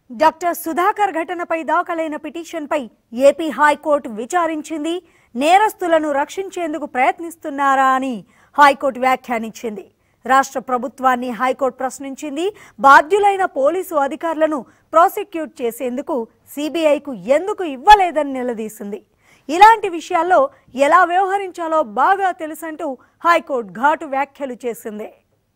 Doctor Sudhakar ఘటనపై దాఖలైన పిటిషన్పై ఏపీ హైకోర్టు విచారించింది నేరస్తులను రక్షించేందుకు ప్రయత్నిస్తున్నారా అని హైకోర్టు వ్యాఖ్యానించింది రాష్ట్ర ప్రభుత్వాన్ని హైకోర్టు ప్రశ్నించింది బాధ్యులైన పోలీసు అధికారులను ప్రాసిక్యూట్ చేసేందుకు సిబిఐకు ఎందుకు ఇవ్వలేదని నిలదీసింది ఇలాంటి విషయాల్లో ఎలా వ్యవహరించాలో బాగా తెలుసంటూ హైకోర్టు ఘాటు వ్యాఖ్యలు చేసింది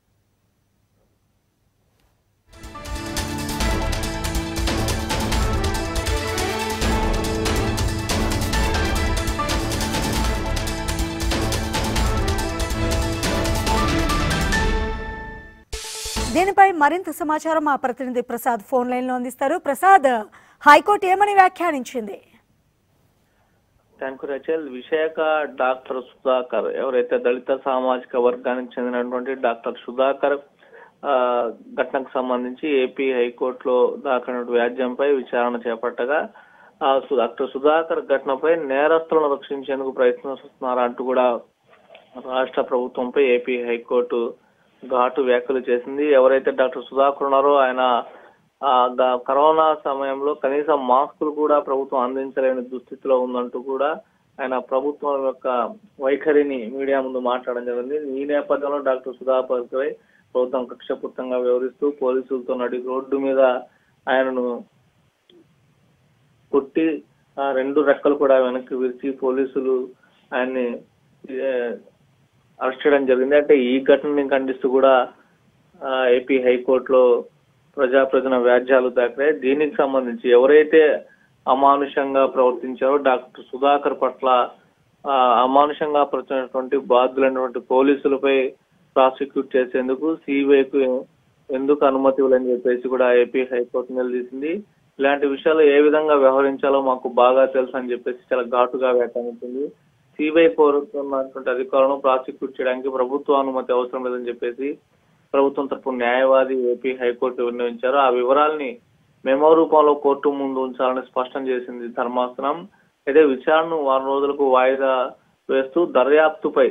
దీనిపై మరింత సమాచారం మా ప్రతినిధి ప్రసాద్ ఫోన్ లైన్ లో అందిస్తారు ప్రసాద్ హైకోర్టు ఏమని వ్యాఖ్యానించింది thank you Rachel Visakha doctor Sudhakar ఎవరైతే దళిత సామాజిక వర్గానికి చెందినటువంటి డాక్టర్ సుధాకర్ ఆ, ఘటనకు సంబంధించి ఏపీ హైకోర్టులో దాఖలైన వ్యాజ్యంపై విచారణ చేపట్టగా ఆ సు- డాక్టర్ సుధాకర్ ఘటనపై నేరస్తులను రక్షించేందుకు ప్రయత్నిస్తున్నారా అంటూ కూడా రాష్ట్ర ప్రభుత్వంపై ఏపీ హైకోర్టు ఘాటు వ్యాఖ్యలు చేసింది ఎవరైతే డాక్టర్ సుధాకర్ ఉన్నారో ఆయన ఆ, గ- కరోనా సమయంలో కనీసం మాస్కులు కూడా ప్రభుత్వం అందించలేని దుస్థితిలో ఉందంటూ కూడా ఆయన ప్రభుత్వం యొక్క వైఖరిని మీడియా ముందు మాట్లాడడం జరిగింది ఈ నేపథ్యంలో డాక్టర్ సుధాకర్పై ప్రభుత్వం కక్షపూర్తంగా వ్యవహరిస్తూ పోలీసులతో నడి రోడ్డు మీద ఆయనను కొట్టి ఆ రెండు రెక్కలు కూడా వెనక్కి విరిచి పోలీసులు ఆయన్ని ఏ, అరెస్ట్ చేయడం జరిగింది అంటే ఈ ఘటనని ఖండిస్తూ కూడా ఆ, ఏపీ హైకోర్టులో ప్రజాప్రతిన వ్యాజ్యాలు దాఖలయ్యాయి దీనికి సంబంధించి ఎవరైతే అమానుషంగా ప్రవర్తించారో డాక్టర్ సుధాకర్ పట్ల ఆ, అమానుషంగా ప్రవర్తించినటువంటి బాధ్యులైనటువంటి పోలీసులపై ప్రాసిక్యూట్ చేసేందుకు సిబిఐకు ఎందుకు అనుమతి ఇవ్వాలని చెప్పేసి కూడా ఏపీ హైకోర్టు నిలదీసింది ఇలాంటి విషయాలు ఏ విధంగా వ్యవహరించాలో మాకు బాగా తెలుసు అని చెప్పేసి చాలా ఘాటుగా వ్యాఖ్యానించింది సిబిఐ కోరుతున్నటువంటి అధికారులను ప్రాసిక్యూట్ చేయడానికి ప్రభుత్వ అనుమతి అవసరం లేదని చెప్పేసి ప్రభుత్వం తరపు న్యాయవాది ఏపీ హైకోర్టు విన్నవించారు ఆ వివరాల్ని మెమో రూపంలో కోర్టు ముందు ఉంచాలని స్పష్టం చేసింది ధర్మాసనం అయితే విచారణను వారం రోజులకు వాయిదా వేస్తూ దర్యాప్తుపై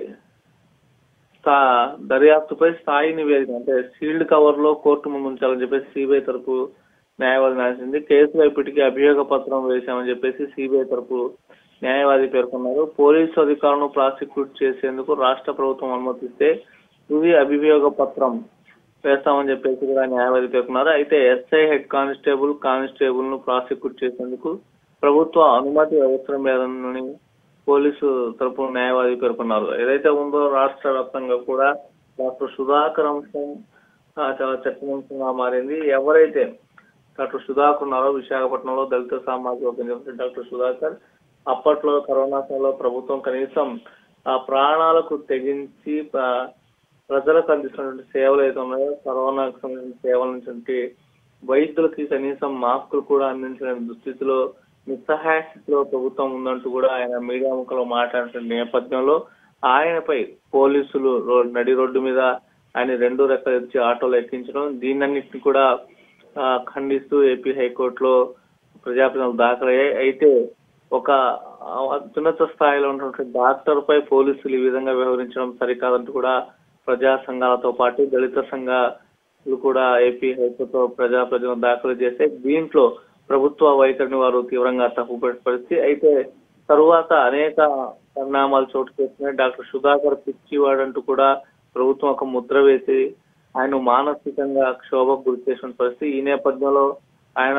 స్థా- దర్యాప్తుపై స్థాయి నివేదిక అంటే సీల్డ్ కవర్ లో కోర్టు ముందు ఉంచాలని చెప్పేసి సిబిఐ తరపు న్యాయవాది రాసింది కేసులో ఇప్పటికీ అభియోగ పత్రం వేశామని చెప్పేసి సిబిఐ తరపు న్యాయవాది పేర్కొన్నారు పోలీసు అధికారులను ప్రాసిక్యూట్ చేసేందుకు రాష్ట్ర ప్రభుత్వం అనుమతిస్తే తుది అభియోగ పత్రం వేస్తామని చెప్పేసి కూడా న్యాయవాది పేర్కొన్నారు అయితే ఎస్ఐ హెడ్ కానిస్టేబుల్ కానిస్టేబుల్ ను ప్రాసిక్యూట్ చేసేందుకు ప్రభుత్వ అనుమతి అవసరం లేదని పోలీసు తరపు న్యాయవాది పేర్కొన్నారు ఏదైతే ఉందో రాష్ట్ర వ్యాప్తంగా కూడా డాక్టర్ సుధాకర్ అంశం ఆ, చాలా చర్చనీయాంశంగా మారింది ఎవరైతే డాక్టర్ సుధాకర్ ఉన్నారో విశాఖపట్నంలో దళిత సామాజిక వర్గం చెందిన డాక్టర్ సుధాకర్ అప్పట్లో కరోనా సమయంలో ప్రభుత్వం కనీసం ఆ ప్రాణాలకు తెగించి ఆ, ప్రజలకు అందిస్తున్నటువంటి సేవలు ఏదైతే ఉన్నాయో కరోనాకు సంబంధించిన సేవల నుంచి వైద్యులకి కనీసం మాస్కులు కూడా అందించలేని దుస్థితిలో నిస్సహాయ స్థితిలో ప్రభుత్వం ఉందంటూ కూడా ఆయన మీడియా ముఖంలో మాట్లాడిన నేపథ్యంలో ఆయనపై పోలీసులు రో- నడి రోడ్డు మీద ఆయన రెండు రెక్కలు ఇచ్చి ఆటోలో ఎక్కించడం దీన్నన్నింటినీ కూడా ఆ, ఖండిస్తూ ఏపీ హైకోర్టులో ప్రజాప్రతినిధులు దాఖలయ్యాయి అయితే ఒక ఆ, అత్యున్నత స్థాయిలో ఉన్నటువంటి డాక్టర్ పై పోలీసులు ఈ విధంగా వ్యవహరించడం సరికాదంటూ కూడా ప్రజా సంఘాలతో పాటు దళిత సంఘాలు కూడా ఏపీ హైకోర్టులో ప్రజాప్రతినిధులు దాఖలు చేస్తే దీంట్లో ప్రభుత్వ వైఖరిని వారు తీవ్రంగా తప్పుపడే పరిస్థితి అయితే తరువాత అనేక పరిణామాలు చోటు చేసుకున్నాయి డాక్టర్ సుధాకర్ పిచ్చివాడంటూ కూడా ప్రభుత్వం ఒక ముద్ర వేసి ఆయన మానసికంగా క్షోభకు గురి చేసిన పరిస్థితి ఈ నేపథ్యంలో ఆయన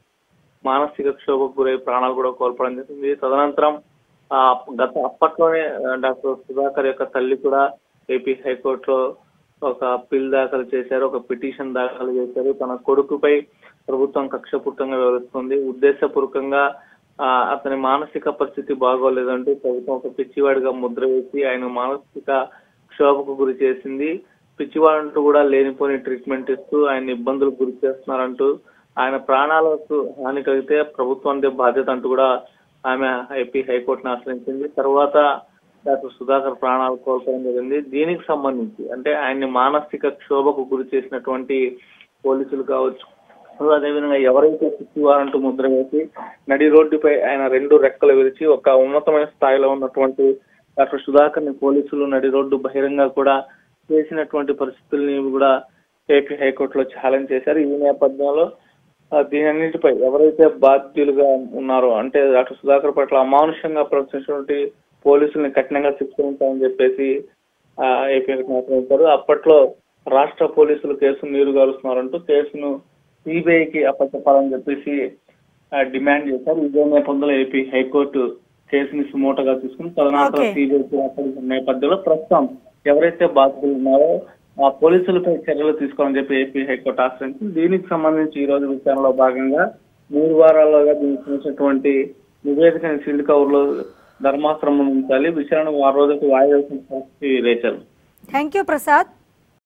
మానసిక క్షోభకు గురై ప్రాణాలు కూడా కోల్పోవడం జరిగింది తదనంతరం ఆ గత అప్పట్లోనే ఆ, డాక్టర్ సుధాకర్ యొక్క తల్లి కూడా ఏపీ హైకోర్టులో ఒక పిల్ దాఖలు చేశారు ఒక పిటిషన్ దాఖలు చేశారు తన కొడుకుపై ప్రభుత్వం కక్షపూర్తంగా వ్యవహరిస్తుంది ఉద్దేశపూర్వకంగా ఆ, అతని మానసిక పరిస్థితి బాగోలేదంటూ ప్రభుత్వం ఒక పిచ్చివాడిగా ముద్ర వేసి ఆయన మానసిక క్షోభకు గురి చేసింది పిచ్చివాడంటూ కూడా లేనిపోని ట్రీట్మెంట్ ఇస్తూ ఆయన ఇబ్బందులకు గురి చేస్తున్నారంటూ ఆయన ప్రాణాలకు హాని కలిగితే ప్రభుత్వానికి బాధ్యత అంటూ కూడా ఆమె ఏపీ హైకోర్టును ఆశ్రయించింది తర్వాత డాక్టర్ సుధాకర్ ప్రాణాలు కోల్పోవడం జరిగింది దీనికి సంబంధించి అంటే ఆయన్ని మానసిక క్షోభకు గురి చేసినటువంటి పోలీసులు కావచ్చు అదేవిధంగా ఎవరైతే పిచ్చివారంటూ ముద్ర వేసి నడి రోడ్డుపై ఆయన రెండు రెక్కలు విరిచి ఒక ఉన్నతమైన స్థాయిలో ఉన్నటువంటి డాక్టర్ సుధాకర్ ని పోలీసులు నడి రోడ్డు బహిరంగ కూడా చేసినటువంటి పరిస్థితుల్ని కూడా ఏపీ హైకోర్టులో ఛాలెంజ్ చేశారు ఈ నేపథ్యంలో ఆ, దీని అన్నిటిపై ఎవరైతే బాధ్యులుగా ఉన్నారో అంటే డాక్టర్ సుధాకర్ పట్ల అమానుషంగా ప్రవర్తించినటువంటి పోలీసుల్ని కఠినంగా శిక్షించాలని చెప్పేసి ఆ, ఏపీ నేతలు అప్పట్లో రాష్ట్ర పోలీసులు కేసును నీరు గారుస్తున్నారంటూ కేసును సిబిఐకి అప్పచెప్పాలని చెప్పేసి ఆ, డిమాండ్ చేశారు ఇదే నేపథ్యంలో ఏపీ హైకోర్టు కేసుని సుమోటగా తీసుకుని తదనంతరం Okay. సిబిఐకి అప్పగించిన నేపథ్యంలో ప్రస్తుతం ఎవరైతే బాధితులు ఉన్నారో ఆ పోలీసులపై చర్యలు తీసుకోవాలని చెప్పి ఏపీ హైకోర్టు ఆశ్రయించింది దీనికి సంబంధించి ఈ రోజు విచారణలో భాగంగా మూడు వారాలుగా దీనికి సంబంధించినటువంటి నివేదికని సీల్డ్ కవర్ లో ధర్మాశ్రమం ఉంచాలి విచారణ ఆ రోజుకు వాయిదా వేసిన పరిస్థితి లేచారు థ్యాంక్ యూ ప్రసాద్